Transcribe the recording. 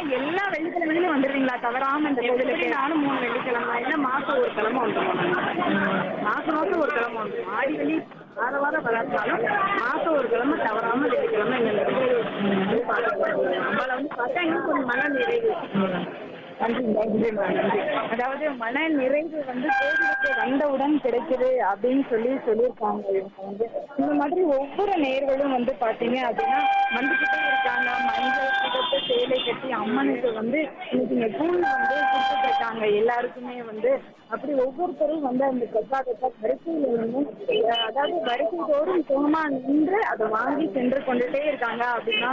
எல்லா வெள்ளிக்கிழமையிலும் வந்துடுவீங்களா தவறாம இந்த கோவிலுக்கு நானும் மூணு வெள்ளிக்கிழமை இல்லை மாசம் ஒரு கிழமை வந்துடுவோம் மாசம் மாசம் ஒரு கிழமை வந்துடுவோம் ஆடி வெள்ளி வார வாரம் வராட்டாலும் மாசம் ஒரு கிழமை தவறாம வெள்ளிக்கிழமை இங்க வந்து பார்த்து நம்மளை வந்து பார்த்தா எங்களுக்கு ஒரு மன நிறைவு நன்றி நன்றி நன்றி அதாவது மன நிறைவு வந்து கோவிலுக்கு வந்தவுடன் கிடைக்குது அப்படின்னு சொல்லி சொல்லியிருக்காங்க இவங்க வந்து இந்த மாதிரி ஒவ்வொரு நேர்களும் வந்து பாத்தீங்க அப்படின்னா வந்துகிட்டே இருக்காங்க மஞ்சள் சிகப்பு சேலை கட்டி அம்மனுக்கு வந்து இன்னைக்கு இங்க கூழ் வந்து கொடுத்துட்டு இருக்காங்க எல்லாருக்குமே வந்து அப்படி ஒவ்வொருத்தரும் வந்து அந்த பிரசாதத்தை வரிசையில நின்று அஹ் அதாவது வரிசை தோறும் சுகமா நின்று அதை வாங்கி சென்று கொண்டுட்டே இருக்காங்க அப்படின்னா